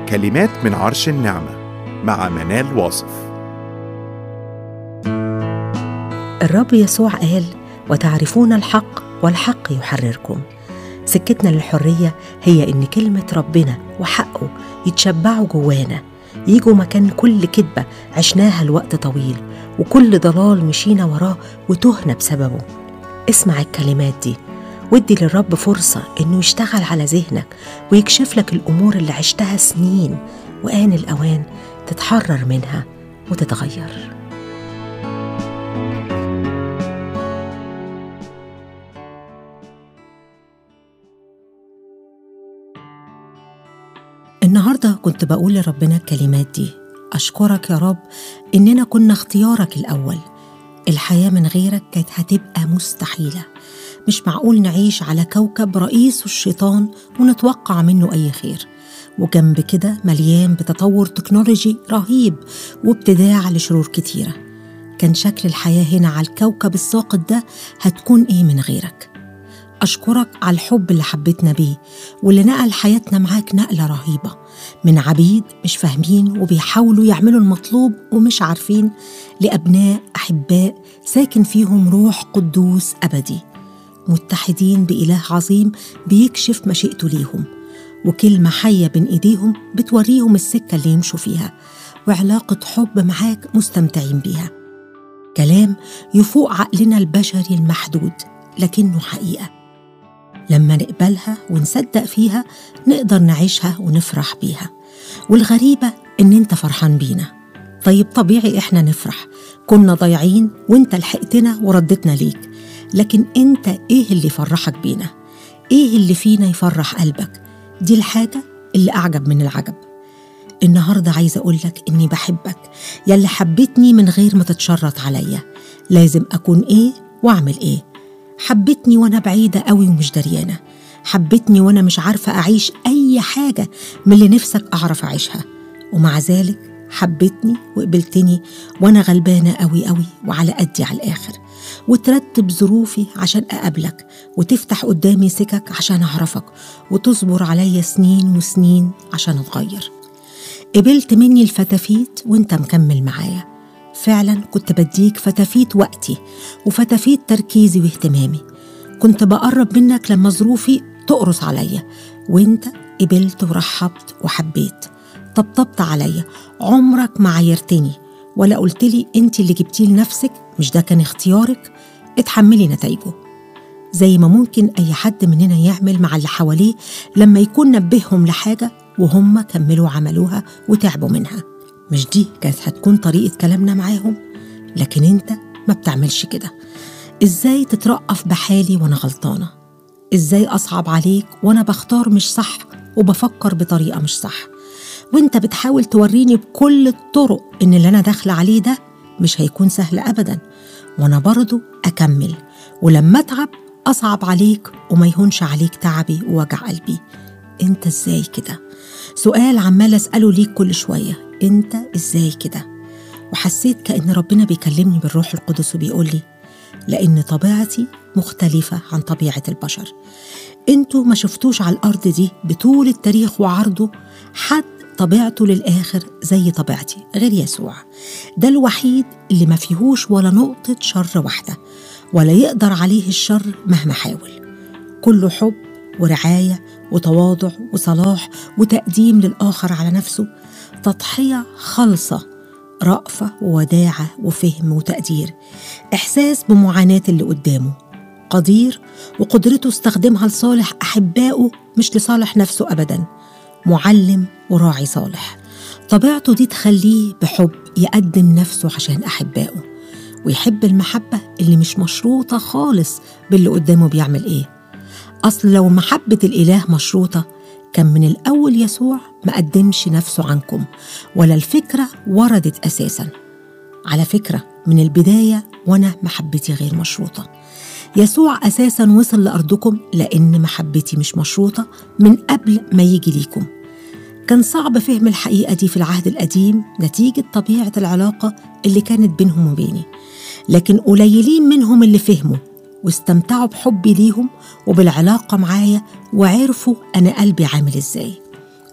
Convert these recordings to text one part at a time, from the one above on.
كلمات من عرش النعمة مع منال واصف الرب يسوع قال وتعرفون الحق والحق يحرركم سكتنا للحرية هي إن كلمة ربنا وحقه يتشبعوا جوانا يجوا مكان كل كذبة عشناها لوقت طويل وكل ضلال مشينا وراه وتهنا بسببه اسمع الكلمات دي وادي للرب فرصة إنه يشتغل على ذهنك ويكشف لك الأمور اللي عشتها سنين وآن الأوان تتحرر منها وتتغير النهاردة كنت بقول لربنا الكلمات دي أشكرك يا رب إننا كنا اختيارك الأول الحياة من غيرك كانت هتبقى مستحيلة مش معقول نعيش على كوكب رئيسه الشيطان ونتوقع منه أي خير وجنب كده مليان بتطور تكنولوجي رهيب وابتداع لشرور كتيرة كان شكل الحياة هنا على الكوكب الساقط ده هتكون إيه من غيرك أشكرك على الحب اللي حبيتنا بيه واللي نقل حياتنا معاك نقلة رهيبة من عبيد مش فاهمين وبيحاولوا يعملوا المطلوب ومش عارفين لأبناء أحباء ساكن فيهم روح قدوس أبدي متحدين بإله عظيم بيكشف مشيئته ليهم وكلمة حية بين إيديهم بتوريهم السكة اللي يمشوا فيها وعلاقة حب معاك مستمتعين بيها كلام يفوق عقلنا البشري المحدود لكنه حقيقه لما نقبلها ونصدق فيها نقدر نعيشها ونفرح بيها والغريبة إن أنت فرحان بينا طيب طبيعي إحنا نفرح كنا ضايعين وإنت لحقتنا وردتنا ليك لكن أنت إيه اللي يفرحك بينا؟ إيه اللي فينا يفرح قلبك؟ دي الحاجة اللي أعجب من العجب النهاردة عايزة أقولك إني بحبك يلي حبيتني من غير ما تتشرط عليا لازم أكون إيه وأعمل إيه حبتني وانا بعيده قوي ومش دريانه حبتني وانا مش عارفه اعيش اي حاجه من اللي نفسك اعرف اعيشها ومع ذلك حبتني وقبلتني وانا غلبانه قوي قوي وعلى قدي على الاخر وترتب ظروفي عشان اقابلك وتفتح قدامي سكك عشان اعرفك وتصبر عليا سنين وسنين عشان اتغير قبلت مني الفتافيت وانت مكمل معايا فعلا كنت بديك فتافيت وقتي وفتافيت تركيزي واهتمامي كنت بقرب منك لما ظروفي تقرص عليا وانت قبلت ورحبت وحبيت طبطبت عليا عمرك ما عايرتني ولا قلت لي انت اللي جبتيه لنفسك مش ده كان اختيارك اتحملي نتائجه زي ما ممكن اي حد مننا يعمل مع اللي حواليه لما يكون نبههم لحاجه وهم كملوا عملوها وتعبوا منها مش دي كانت هتكون طريقة كلامنا معاهم لكن انت ما بتعملش كده ازاي تترقف بحالي وانا غلطانة ازاي اصعب عليك وانا بختار مش صح وبفكر بطريقة مش صح وانت بتحاول توريني بكل الطرق ان اللي انا داخلة عليه ده مش هيكون سهل ابدا وانا برضو اكمل ولما اتعب اصعب عليك وما يهونش عليك تعبي ووجع قلبي انت ازاي كده سؤال عمال اساله ليك كل شويه انت ازاي كده وحسيت كان ربنا بيكلمني بالروح القدس وبيقول لي لان طبيعتي مختلفه عن طبيعه البشر انتوا ما شفتوش على الارض دي بطول التاريخ وعرضه حد طبيعته للاخر زي طبيعتي غير يسوع ده الوحيد اللي ما فيهوش ولا نقطه شر واحده ولا يقدر عليه الشر مهما حاول كله حب ورعايه وتواضع وصلاح وتقديم للاخر على نفسه تضحيه خالصه رأفة ووداعة وفهم وتقدير إحساس بمعاناة اللي قدامه قدير وقدرته استخدمها لصالح أحبائه مش لصالح نفسه أبدا معلم وراعي صالح طبيعته دي تخليه بحب يقدم نفسه عشان أحبائه ويحب المحبة اللي مش مشروطة خالص باللي قدامه بيعمل إيه أصل لو محبة الإله مشروطة كان من الأول يسوع ما قدمش نفسه عنكم ولا الفكرة وردت أساسا على فكرة من البداية وأنا محبتي غير مشروطة يسوع أساسا وصل لأرضكم لأن محبتي مش مشروطة من قبل ما يجي ليكم كان صعب فهم الحقيقة دي في العهد القديم نتيجة طبيعة العلاقة اللي كانت بينهم وبيني لكن قليلين منهم اللي فهموا واستمتعوا بحبي ليهم وبالعلاقة معايا وعرفوا أنا قلبي عامل إزاي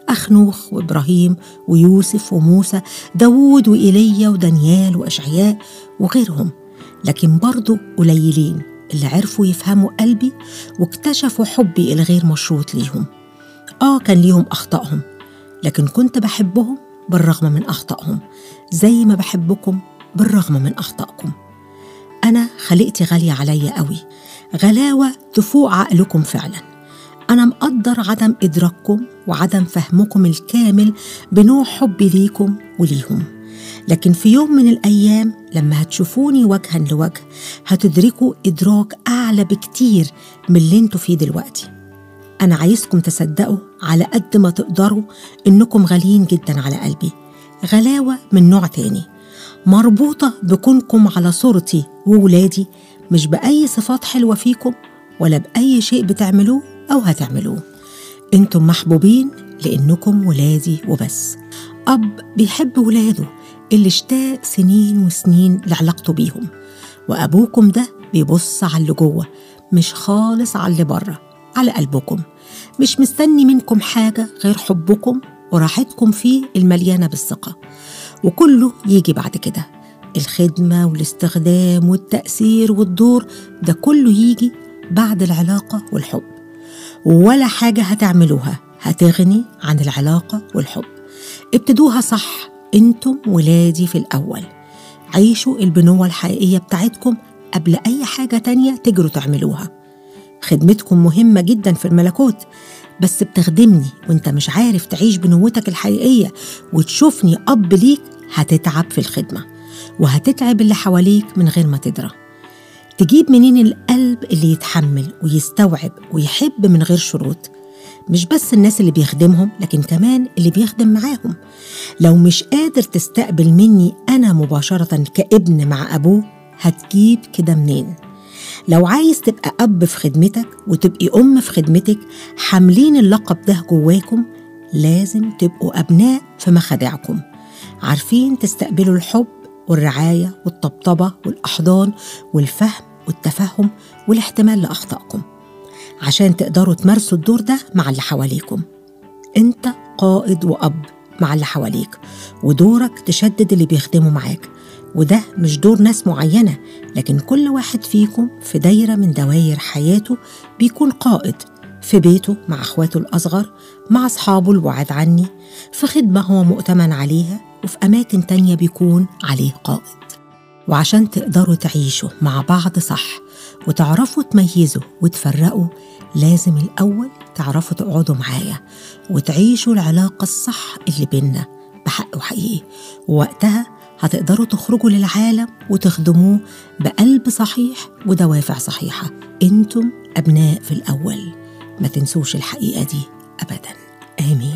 أخنوخ وإبراهيم ويوسف وموسى داوود وإيليا ودانيال وأشعياء وغيرهم لكن برضو قليلين اللي عرفوا يفهموا قلبي واكتشفوا حبي الغير مشروط ليهم آه كان ليهم أخطائهم لكن كنت بحبهم بالرغم من أخطائهم زي ما بحبكم بالرغم من أخطائكم أنا خلقتي غالية عليا قوي غلاوة تفوق عقلكم فعلا أنا مقدر عدم إدراككم وعدم فهمكم الكامل بنوع حبي ليكم وليهم لكن في يوم من الأيام لما هتشوفوني وجها لوجه هتدركوا إدراك أعلى بكتير من اللي انتوا فيه دلوقتي أنا عايزكم تصدقوا على قد ما تقدروا إنكم غاليين جدا على قلبي غلاوة من نوع تاني مربوطة بكونكم على صورتي وولادي مش بأي صفات حلوة فيكم ولا بأي شيء بتعملوه أو هتعملوه انتم محبوبين لأنكم ولادي وبس أب بيحب ولاده اللي اشتاق سنين وسنين لعلاقته بيهم وأبوكم ده بيبص على اللي جوه مش خالص على اللي بره على قلبكم مش مستني منكم حاجة غير حبكم وراحتكم فيه المليانة بالثقة وكله يجي بعد كده الخدمة والاستخدام والتأثير والدور ده كله يجي بعد العلاقة والحب ولا حاجة هتعملوها هتغني عن العلاقة والحب ابتدوها صح انتم ولادي في الأول عيشوا البنوة الحقيقية بتاعتكم قبل أي حاجة تانية تجروا تعملوها خدمتكم مهمة جدا في الملكوت بس بتخدمني وانت مش عارف تعيش بنوتك الحقيقية وتشوفني أب ليك هتتعب في الخدمة وهتتعب اللي حواليك من غير ما تدرى تجيب منين القلب اللي يتحمل ويستوعب ويحب من غير شروط مش بس الناس اللي بيخدمهم لكن كمان اللي بيخدم معاهم لو مش قادر تستقبل مني أنا مباشرة كابن مع أبوه هتجيب كده منين لو عايز تبقى أب في خدمتك وتبقي أم في خدمتك حاملين اللقب ده جواكم لازم تبقوا أبناء في مخادعكم عارفين تستقبلوا الحب والرعاية والطبطبة والأحضان والفهم والتفهم والاحتمال لأخطائكم عشان تقدروا تمارسوا الدور ده مع اللي حواليكم انت قائد وأب مع اللي حواليك ودورك تشدد اللي بيخدموا معاك وده مش دور ناس معينة لكن كل واحد فيكم في دايرة من دواير حياته بيكون قائد في بيته مع اخواته الأصغر مع أصحابه البعاد عني في خدمة هو مؤتمن عليها وفي أماكن تانية بيكون عليه قائد وعشان تقدروا تعيشوا مع بعض صح وتعرفوا تميزوا وتفرقوا لازم الأول تعرفوا تقعدوا معايا وتعيشوا العلاقة الصح اللي بينا بحق وحقيقي ووقتها هتقدروا تخرجوا للعالم وتخدموه بقلب صحيح ودوافع صحيحة انتم أبناء في الأول ما تنسوش الحقيقة دي أبدا آمين